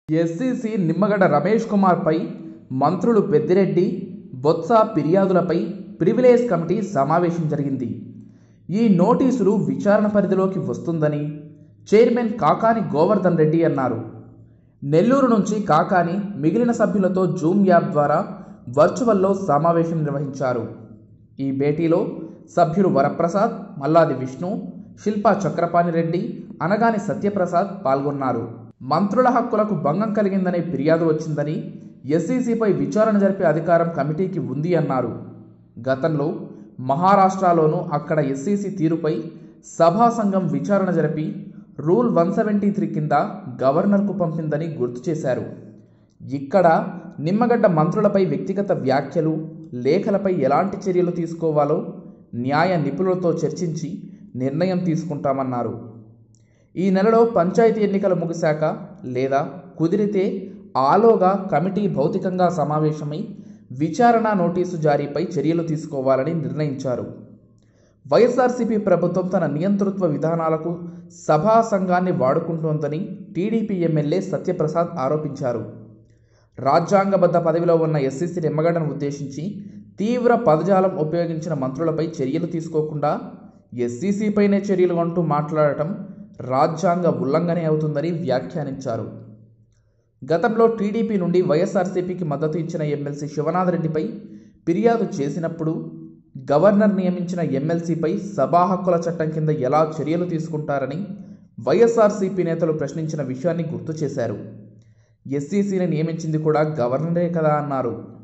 ఎస్సీసీ నిమ్మగడ్డ రమేష్ కుమార్పై మంత్రులు పెద్దిరెడ్డి బొత్స ఫిర్యాదులపై ప్రివిలేజ్ కమిటీ సమావేశం జరిగింది ఈ నోటీసులు విచారణ పరిధిలోకి వస్తుందని చైర్మన్ కాకాని గోవర్ధన్ రెడ్డి అన్నారు నెల్లూరు నుంచి కాకాని మిగిలిన సభ్యులతో జూమ్ యాప్ ద్వారా వర్చువల్లో సమావేశం నిర్వహించారు ఈ భేటీలో సభ్యులు వరప్రసాద్ మల్లాది విష్ణు శిల్పా చక్రపాణి రెడ్డి అనగాని సత్యప్రసాద్ పాల్గొన్నారు మంత్రుల హక్కులకు భంగం కలిగిందనే ఫిర్యాదు వచ్చిందని ఎస్సీసీపై విచారణ జరిపే అధికారం కమిటీకి ఉంది అన్నారు గతంలో మహారాష్ట్రలోనూ అక్కడ ఎస్సీసీ తీరుపై సభా సంఘం విచారణ జరిపి రూల్ వన్ సెవెంటీ త్రీ కింద గవర్నర్కు పంపిందని గుర్తు చేశారు ఇక్కడ నిమ్మగడ్డ మంత్రులపై వ్యక్తిగత వ్యాఖ్యలు లేఖలపై ఎలాంటి చర్యలు తీసుకోవాలో న్యాయ నిపుణులతో చర్చించి నిర్ణయం తీసుకుంటామన్నారు ఈ నెలలో పంచాయతీ ఎన్నికలు ముగిశాక లేదా కుదిరితే ఆలోగా కమిటీ భౌతికంగా సమావేశమై విచారణ నోటీసు జారీపై చర్యలు తీసుకోవాలని నిర్ణయించారు వైఎస్ఆర్సీపీ ప్రభుత్వం తన నియంతృత్వ విధానాలకు సభా సంఘాన్ని వాడుకుంటోందని టీడీపీ ఎమ్మెల్యే సత్యప్రసాద్ ఆరోపించారు రాజ్యాంగబద్ధ పదవిలో ఉన్న ఎస్సీసీ నిమ్మగడ్డను ఉద్దేశించి తీవ్ర పదజాలం ఉపయోగించిన మంత్రులపై చర్యలు తీసుకోకుండా ఎస్సీసీపైనే చర్యలు అంటూ మాట్లాడటం రాజ్యాంగ ఉల్లంఘనే అవుతుందని వ్యాఖ్యానించారు గతంలో టీడీపీ నుండి వైఎస్ఆర్సీపీకి మద్దతు ఇచ్చిన ఎమ్మెల్సీ శివనాథ్ రెడ్డిపై ఫిర్యాదు చేసినప్పుడు గవర్నర్ నియమించిన ఎమ్మెల్సీపై సభా హక్కుల చట్టం కింద ఎలా చర్యలు తీసుకుంటారని వైఎస్ఆర్సీపీ నేతలు ప్రశ్నించిన విషయాన్ని గుర్తు చేశారు ఎస్సీసీని నియమించింది కూడా గవర్నరే కదా అన్నారు